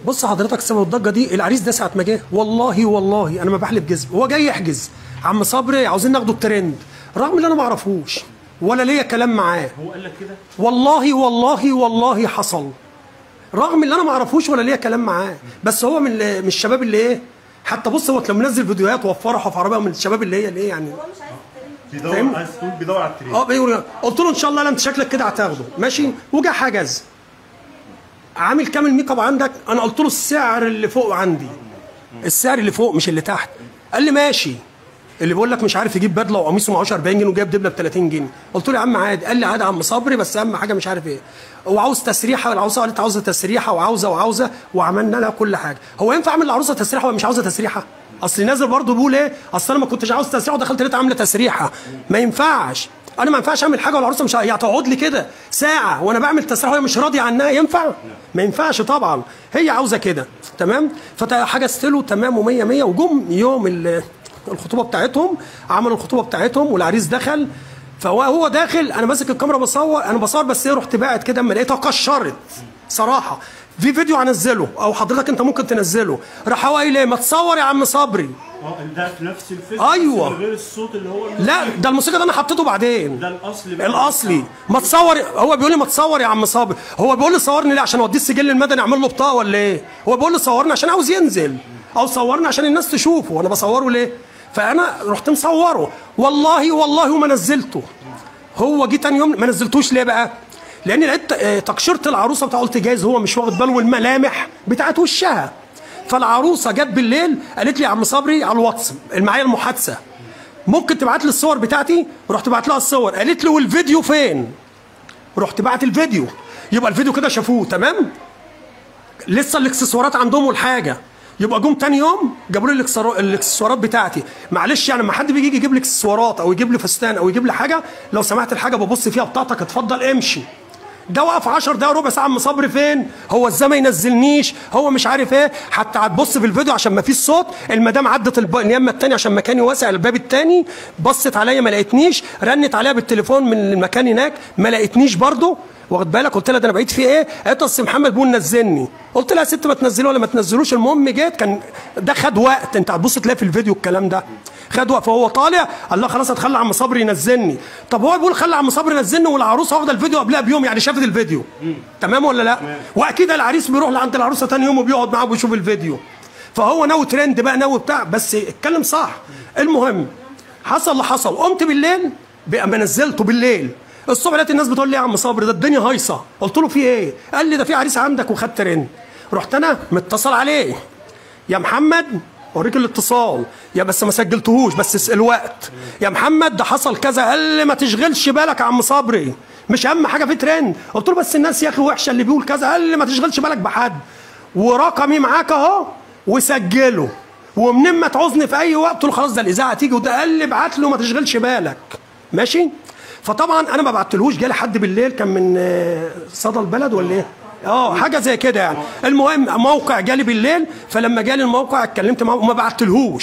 بص حضرتك سبب الضجه دي العريس ده ساعه ما جه والله والله انا ما بحلف جزم هو جاي يحجز عم صبري عاوزين ناخده الترند رغم ان انا ما اعرفوش ولا ليا كلام معاه هو قال لك كده والله والله والله حصل رغم ان انا ما اعرفوش ولا ليا كلام معاه بس هو من من الشباب اللي ايه حتى بص هو لما منزل فيديوهات وفرحه في عربيه من الشباب اللي هي اللي ايه يعني بيدور فاهم؟ عايز تقول بيدور على الترند اه بيقول قلت له ان شاء الله لا انت شكلك كده هتاخده ماشي وجا حجز عامل كام الميك اب عندك انا قلت له السعر اللي فوق عندي السعر اللي فوق مش اللي تحت قال لي ماشي اللي بيقول لك مش عارف يجيب بدله وقميصه معهوش 40 جنيه وجايب دبله ب 30 جنيه قلت له يا عم عادي قال لي عادي يا عم صبري بس اهم حاجه مش عارف ايه وعاوز تسريحه والعروسه قالت عاوزه تسريحه وعاوزه وعاوزه وعملنا لها كل حاجه هو ينفع اعمل العروسه تسريحه ولا مش عاوزه تسريحه اصل نازل برضه بيقول ايه اصل انا ما كنتش عاوز تسريحه ودخلت لقيتها عامله تسريحه ما ينفعش انا ما ينفعش اعمل حاجه والعروسه مش يعني تقعد لي كده ساعه وانا بعمل تسريحه وهي مش راضيه عنها ينفع ما ينفعش طبعا هي عاوزه كده تمام فحجزت له تمام و100 100 وجم يوم ال- الخطوبه بتاعتهم عملوا الخطوبه بتاعتهم والعريس دخل فهو هو داخل انا ماسك الكاميرا بصور انا بصور بس ايه رحت باعت كده اما لقيتها كشرت صراحه في فيديو هنزله او حضرتك انت ممكن تنزله راح هو قايل ايه ما تصور يا عم صبري اه ده في نفس الفيلم أيوة. بس من غير الصوت اللي هو لا ده الموسيقى ده انا حطيته بعدين ده الاصلي بقى. الاصلي ما تصور هو بيقول لي ما تصور يا عم صابر هو بيقول لي صورني ليه عشان اوديه السجل المدني اعمل له بطاقه ولا ايه هو بيقول لي صورني عشان عاوز ينزل او صورني عشان الناس تشوفه وانا بصوره ليه فانا رحت مصوره والله والله وما نزلته هو جه تاني يوم ما نزلتوش ليه بقى لان لقيت آه، تقشيره العروسه بتاع قلت جايز هو مش واخد باله من الملامح بتاعت وشها فالعروسه جت بالليل قالت لي يا عم صبري على الواتس معايا المحادثه ممكن تبعت لي الصور بتاعتي رحت بعت لها الصور قالت لي والفيديو فين رحت بعت الفيديو يبقى الفيديو كده شافوه تمام لسه الاكسسوارات عندهم والحاجه يبقى جم تاني يوم جابوا لي الإكسسوار- الاكسسوارات بتاعتي معلش يعني لما حد بيجي يجيب لي اكسسوارات او يجيب لي فستان او يجيب لي حاجه لو سمحت الحاجه ببص فيها بتاعتك اتفضل امشي ده وقف 10 دقايق ربع ساعه عم صبري فين هو ازاي ما ينزلنيش هو مش عارف ايه حتى هتبص في الفيديو عشان ما فيش صوت المدام عدت الب- اليمه التاني عشان مكاني واسع الباب التاني بصت عليا ما لقيتنيش رنت عليها بالتليفون من المكان هناك ما لقيتنيش برضه واخد بالك قلت لها ده انا بعيد في ايه قالت لي اصل محمد بيقول نزلني قلت لها يا ست ما تنزلي ولا ما تنزلوش المهم جيت كان ده خد وقت انت هتبص تلاقي في الفيديو الكلام ده خد وقت فهو طالع قال لها خلاص هتخلي عم صبري ينزلني طب هو بيقول خلي عم صبري ينزلني والعروسه واخده الفيديو قبلها بيوم يعني شافت الفيديو تمام ولا لا واكيد العريس بيروح لعند العروسه تاني يوم وبيقعد معاه وبيشوف الفيديو فهو ناوي ترند بقى ناوي بتاع بس اتكلم صح المهم حصل اللي حصل قمت بالليل بقى ما نزلته بالليل الصبح لقيت الناس بتقول لي يا عم صبري ده الدنيا هايصه قلت له في ايه قال لي ده في عريس عندك وخد ترند رحت انا متصل عليه يا محمد اوريك الاتصال يا بس ما سجلتهوش بس الوقت يا محمد ده حصل كذا قال لي ما تشغلش بالك يا عم صبري مش اهم حاجه في ترند قلت له بس الناس يا اخي وحشه اللي بيقول كذا قال لي ما تشغلش بالك بحد ورقمي معاك اهو وسجله ومنين ما تعوزني في اي وقت قلت له خلاص ده الاذاعه هتيجي وده قال لي ابعت له ما تشغلش بالك ماشي فطبعا انا ما بعتلهوش جالي حد بالليل كان من آه، صدى البلد ولا ايه اه حاجه زي كده يعني المهم موقع جالي بالليل فلما جالي الموقع اتكلمت معاه وما بعتلهوش